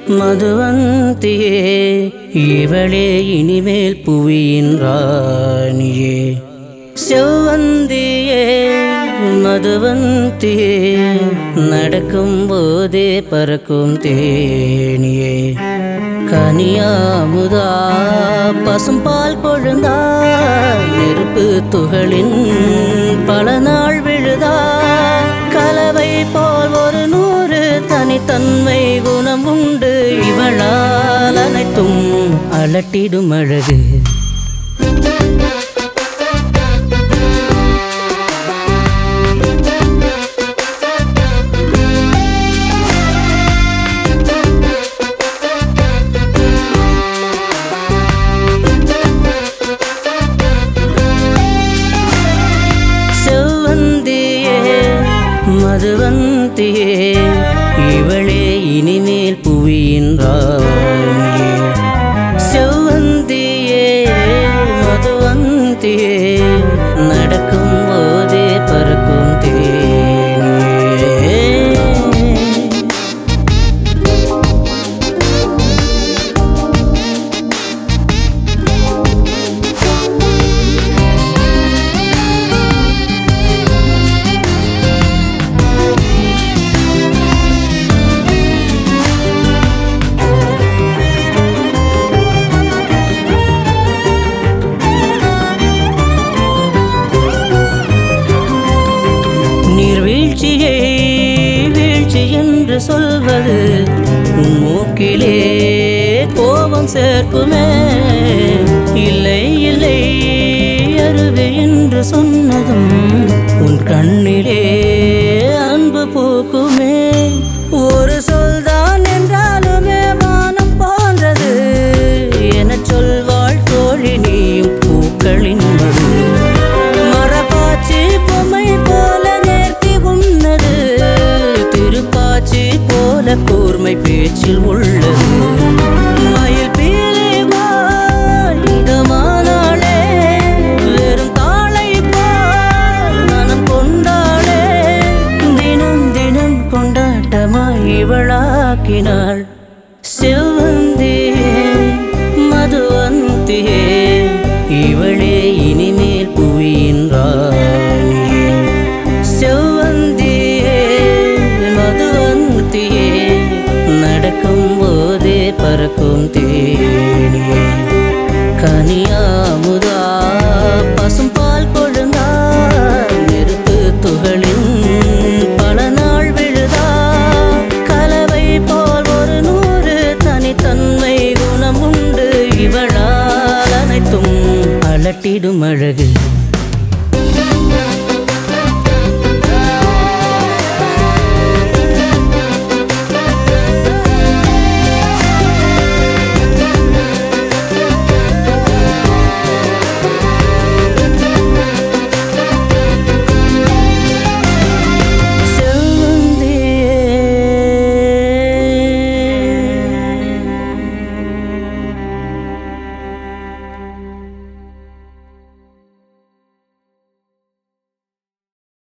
மதுவந்தியே இவளே இனிமேல் புவியின் ராணியே செவ்வந்தியே மதுவந்தியே நடக்கும் போதே பறக்கும் தேனியே கனியாமுதா பசும்பால் கொழுந்தா நெருப்பு துகளின் பல நாள் விழுதா கலவை போல் ஒரு நூறு தனித்தன்மை குணம் உண்டு இவளால் அனைத்தும் அலட்டிடும் அழகு செவ்வந்தியே மதுவந்தியே இவளே இனிமேல் புவியின் ராணியே செவ்வந்தியே மதுவந்தியே நடக்கும் போதே பறக்கும் தேனியே நீர்வீழ்ச்சியை வீழ்ச்சி என்று சொல்வது உன் மூக்கிலே கோபம் சேர்க்குமே இல்லை இல்லை அருவி என்று சொன்னதும் உன் கண்ணிலே அன்பு பூக்குமே ஒரு சொல்தான் என்றாலுமே வானம் போன்றது என சொல்வாள் தோழி நீயும் பூக்களின் மது மரப்பாச்சி பொம்மை போல நேர்த்தி உன்னது திருப்பாச்சி போல கூர்மை பேச்சில் உள்ளது மயில் பீலி போல் இதமானாளே வெறும் தாளை போல் மனம் கொண்டாளே தினம் தினம் கொண்டாட்டமாய் இவளாக்கினாள்